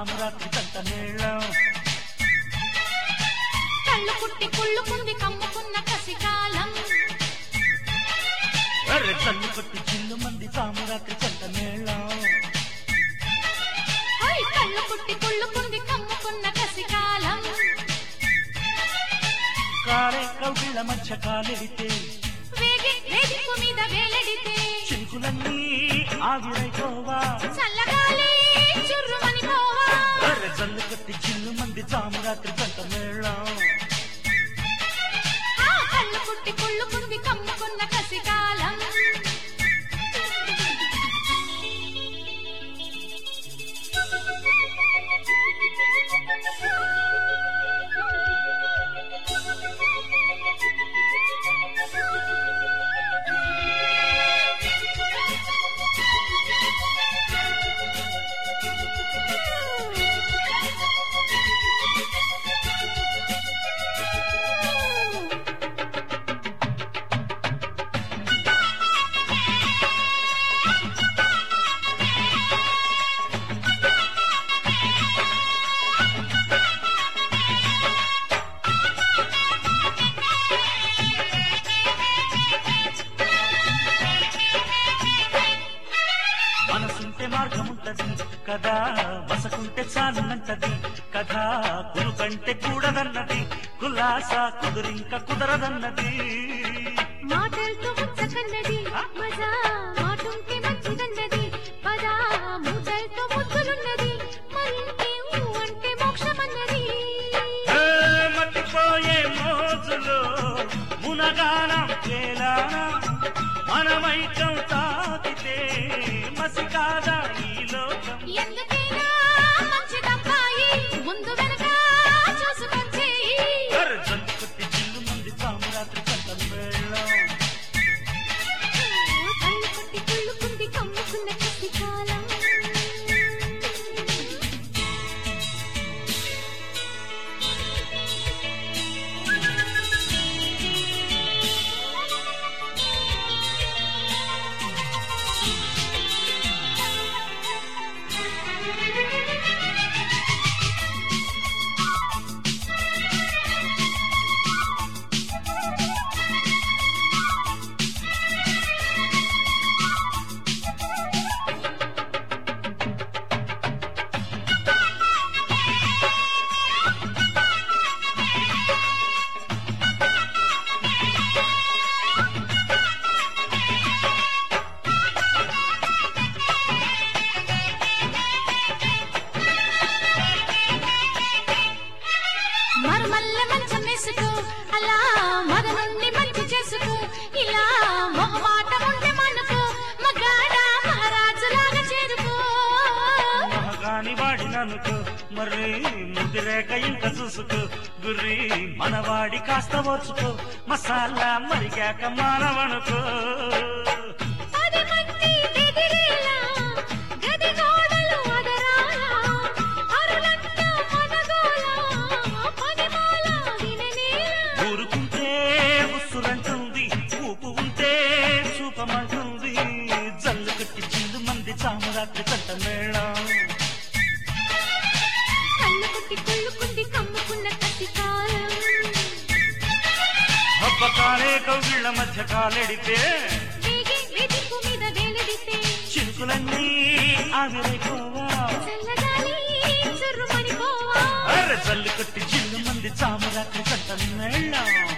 సామరాత్రి కంట మేళం కళ్ళు పుట్టి కుళ్ళుకుంది కమ్ముకున్న కసికాలం అరే కళ్ళు కొట్టి చిల్లు మంది సామరాత్రి కంట మేళం ఓయ్ కళ్ళు పుట్టి కుళ్ళుకుంది కమ్ముకున్న కసికాలం కారే కౌగిళ్ళ మధ్య కాలెడితే వేగి వేదిక మీద వేలడితే చినుకులన్నీ ఆవిరైపోవా చల్లగాలి చుర్రుమని పోవా అరే జల్లు కొట్టి చిల్లు మంది సామరాత్రి కంట మేళం ఆ కళ్ళు పుట్టి కుళ్ళుకుంది కమ్ముకున్న కసికాలం మనసుంటే మార్గముంటది కదా వసకుంటే చాలునంటది కదా కురు కంటే కూడదన్నది కులాస కుదురింక కుదరదన్నది మాటలతో ముచ్చకన్నది మజా మాటుంటే మంచిదన్నది పదా ముద్దలతో ముద్దులున్నది మరింకే ఊ అంటే మోక్షమన్నది ఏ మతిపోయే మోజులో మునగానం తేలానా మనమైకం తాకితే మసి కాదా ఈ లోకం ఎందుకైనా మంచిదబ్బాయి ముందు వెనక చూసుకొచ్చేయి అరే జల్లు కొట్టి చిల్లు మంది సామరాత్రి కంట మేళం కళ్ళు కొట్టి కుళ్ళుకుంది కమ్ముకున్న కసికాలం మరుమల్ల మంచం వేసుకో అలా మగ నుండి మంచి చేసుకో ఇలా మొహమాట ఉంటే మనకు మగాడ మహారాజులాగా చేరుకో మహగాని వాడిననుకో మరి ముదిరేక ఇంక చూసుకో గుర్రి మనవాడి కాస్త ఓర్చుకో మసాలా మరిగాక మానవనుకో పది మంది బెదిరేలా గది గోడలు అదరాలా అరులంతా మనగోలా పదిమాల విననేలా ఊరుకుంటే ఉస్సురంటుంది ఊపు ఉంటే చూపమంటుంది జల్లు కట్టి చిందు మంది చామరాత్రి కంట మేళం కళ్ళు కొట్టి కుళ్ళుకుంది కమ్ముకున్న కసికాలం హబ్బకాలే కౌగిళ్ళ మధ్య కాలెడితే వేగి వెదికు మీద వేలడితే చినుకులన్నీ ఆవిరైపోవా చల్లగాలి చుర్రుమని పోవా అరే జల్లు కట్టి చిల్లు మంది చామరాత్రి కంట మేళం